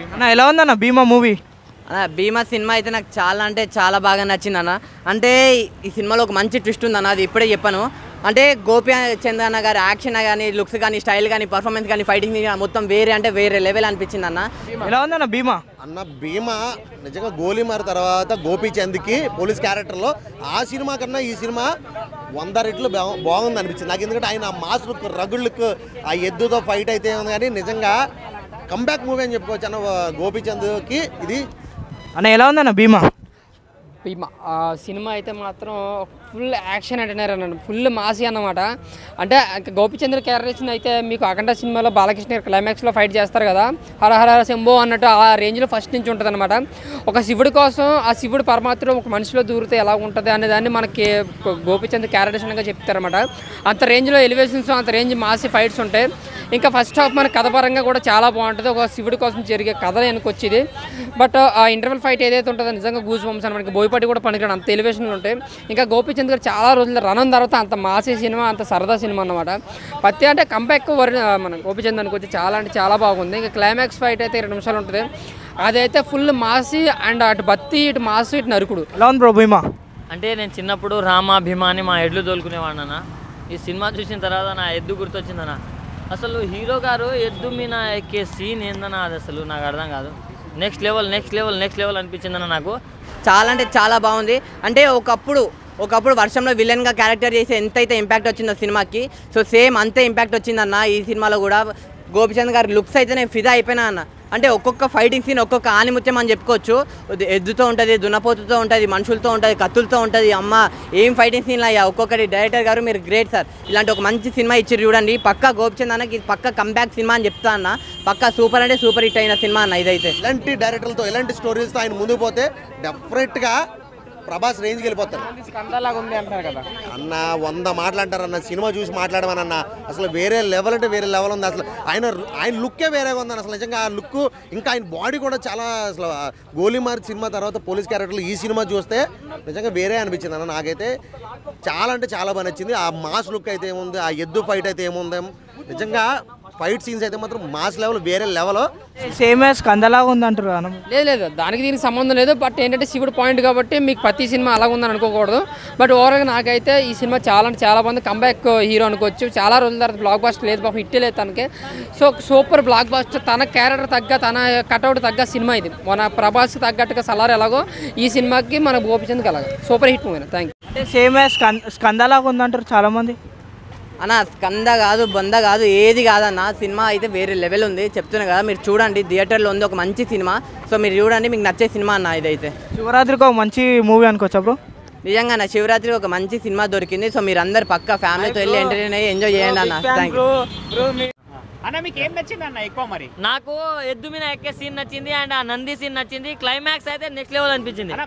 అన్న ఎలా ఉందన్న భీమా మూవీ అన్న భీమా సినిమా అయితే నాకు చాలా అంటే చాలా బాగా నచ్చింది అన్న అంటే ఈ సినిమాలో ఒక మంచి ట్విస్ట్ ఉంది అన్న అది ఇప్పుడే చెప్పాను అంటే గోపి చంద్రన్న గారి యాక్షన్ కానీ లుక్స్ కానీ స్టైల్ కానీ పర్ఫార్మెన్స్ కానీ ఫైటింగ్ మొత్తం వేరే అంటే వేరే లెవెల్ అనిపించింది అన్న ఎలా ఉందన్న భీమా అన్న భీమా నిజంగా గోలీమార్ తర్వాత గోపీచంద్కి పోలీస్ క్యారెక్టర్లో ఆ సినిమా కన్నా ఈ సినిమా వంద రెట్లు బా- బాగుంది అనిపించింది నాకు ఎందుకంటే ఆయన ఆ మాస్ లుక్ రగుడ్ లుక్ ఆ ఎద్దుతో ఫైట్ అయితే ఉంది కానీ నిజంగా కంబ్యాక్ మూవీ అని చెప్పుకోవచ్చు అన్న గోపీచంద్కి ఇది అన్న ఎలా ఉందన్న భీమా భీమా ఆ సినిమా అయితే మాత్రం ఫుల్ యాక్షన్ అంటున్నారు అన్నమాట ఫుల్ మాసి అన్నమాట అంటే ఇంక గోపిచంద్ర క్యారెక్టర్ అయితే మీకు అఖండ సినిమాలో బాలకృష్ణ గారు క్లైమాక్స్లో ఫైట్ చేస్తారు కదా హర హర హర శంభో అన్నట్టు ఆ రేంజ్లో ఫస్ట్ నుంచి ఉంటుంది అనమాట ఒక శివుడి కోసం ఆ శివుడు పరమాత్మ ఒక మనిషిలో దూరితే ఎలా ఉంటుంది అనే దాన్ని మనకి గోపిచంద్ క్యారెక్టర్గా చెప్తారనమాట అంత రేంజ్లో ఎలివేషన్స్ అంత రేంజ్ మాసి ఫైట్స్ ఉంటాయి ఇంకా ఫస్ట్ హాఫ్ మన కథ పరంగా కూడా చాలా బాగుంటుంది ఒక శివుడి కోసం జరిగే కథ వెనక్కి వచ్చేది బట్ ఆ ఇంటర్వెల్ ఫైట్ ఏదైతే ఉంటుందో నిజంగా గూస్ బంప్స్ అని మనకి బోయపాటి కూడా పనికిరాడు అంత ఎలివేషన్లు ఉంటాయి ఇంకా గోపిచంద్ గారు చాలా రోజులు రన్ తర్వాత అంత మాసే సినిమా అంత సరదా సినిమా అన్నమాట పత్తి అంటే కంబ్యాక్ వరి మన గోపిచంద్ అనుకు వచ్చి చాలా అంటే చాలా బాగుంది ఇంకా క్లైమాక్స్ ఫైట్ అయితే ఇరవై నిమిషాలు ఉంటుంది అదైతే ఫుల్ మాసి అండ్ అటు బత్తి ఇటు మాసి ఇటు నరుకుడు ఎలా ఉంది బ్రో భీమా అంటే నేను చిన్నప్పుడు రామ భీమా అని మా ఎడ్లు తోలుకునేవాడినా ఈ సినిమా చూసిన తర్వాత నా ఎద్దు గుర్తొచ్చిందన్న అసలు హీరో గారు ఎద్దు మీద ఎక్కే సీన్ ఏందన్నా అది అసలు నాకు అర్థం కాదు next level next level next level అనిపించిందన్న నాకు చాలా అంటే చాలా బాగుంది అంటే ఒకప్పుడు ఒకప్పుడు వర్షంలో విలన్గా క్యారెక్టర్ చేసి ఎంతైతే ఇంపాక్ట్ వచ్చిందో సినిమాకి సో సేమ్ అంతే ఇంపాక్ట్ వచ్చిందన్న ఈ సినిమాలో కూడా గోపిచంద్ గారి లుక్స్ అయితే నేను ఫిదా అయిపోయినా అన్న అంటే ఒక్కొక్క ఫైటింగ్ సీన్ ఒక్కొక్క ఆనిముత్యం అని చెప్పుకోవచ్చు ఇది ఎద్దుతో ఉంటుంది దున్నపోతుతో ఉంటుంది మనుషులతో ఉంటుంది కత్తులతో ఉంటుంది అమ్మ ఏం ఫైటింగ్ సీన్లు అయ్యా ఒక్కొక్కటి డైరెక్టర్ గారు మీరు గ్రేట్ సార్ ఇలాంటి ఒక మంచి సినిమా ఇచ్చారు చూడండి పక్కా గోపిచంద్ అన్నకి ఇది పక్కా కంబ్యాక్ సినిమా అని చెప్తా అన్న పక్కా సూపర్ అంటే సూపర్ హిట్ అయిన సినిమా అన్న ఇదైతే ఇలాంటి డైరెక్టర్లతో ఇలాంటి స్టోరీస్తో ఆయన ముందుకు పోతే డెఫినెట్గా ప్రభాస్ రేంజ్కి వెళ్ళిపోతారు అన్న వంద మాటలు అంటారు అన్న సినిమా చూసి మాట్లాడమనన్న అసలు వేరే లెవెల్ అంటే వేరే లెవెల్ ఉంది అసలు ఆయన ఆయన లుక్కే వేరేగా ఉంది అసలు నిజంగా ఆ లుక్ ఇంకా ఆయన బాడీ కూడా చాలా అసలు ఆ గోలీమార్ సినిమా తర్వాత పోలీస్ క్యారెక్టర్లు ఈ సినిమా చూస్తే నిజంగా వేరే అనిపించింది అన్న నాకైతే చాలా అంటే చాలా బాగా నచ్చింది ఆ మాస్ లుక్ అయితే ఏముంది ఆ ఎద్దు ఫైట్ అయితే ఏముంది నిజంగా ఫైట్ సీన్స్ అయితే మాత్రం మాస్ లెవెల్ వేరే లెవెల్ సేమ్ యాజ్ కందలాగా ఉంది అంటారు అన్న లేదు లేదు దానికి దీనికి సంబంధం లేదు బట్ ఏంటంటే శివుడు పాయింట్ కాబట్టి మీకు ప్రతి సినిమా అలా ఉందని అనుకోకూడదు బట్ ఓవరాల్గా నాకైతే ఈ సినిమా చాలా అంటే చాలా బాగుంది కంబ్యాక్ హీరో అనుకోవచ్చు చాలా రోజుల తర్వాత బ్లాక్ బాస్టర్ లేదు పాపం హిట్ లేదు తనకి సో సూపర్ బ్లాక్ బాస్టర్ తన క్యారెక్టర్ తగ్గ తన కట్అవుట్ తగ్గ సినిమా ఇది మన ప్రభాస్కి తగ్గట్టుగా సలార్ ఎలాగో ఈ సినిమాకి మన గోపిచంద్కి అలాగ super hit movie thank you అంటే సేమ్ యాజ్ స్కందలాగా ఉంది అంటారు చాలా మంది అన్న స్కంద కాదు బొంద కాదు ఏది కాదన్న సినిమా అయితే వేరే లెవెల్ ఉంది చెప్తున్నా కదా మీరు చూడండి థియేటర్లో ఉంది ఒక మంచి సినిమా సో మీరు చూడండి మీకు నచ్చే సినిమా అన్న ఇదైతే శివరాత్రికి ఒక మంచి మూవీ అనుకోవచ్చా బ్రో నిజంగా నా శివరాత్రి ఒక మంచి సినిమా దొరికింది సో మీరు అందరు పక్క ఫ్యామిలీతో వెళ్ళి ఎంటర్టైన్ అయ్యి ఎంజాయ్ చేయండి అన్న థ్యాంక్ యూ అన్న మీకు ఏం నచ్చింది అన్న ఎక్కువ మరి నాకు ఎద్దు మీద ఎక్కే సీన్ నచ్చింది అండ్ ఆ నంది సీన్ నచ్చింది క్లైమాక్స్ అయితే నెక్స్ట్ లెవెల్ అనిపించింది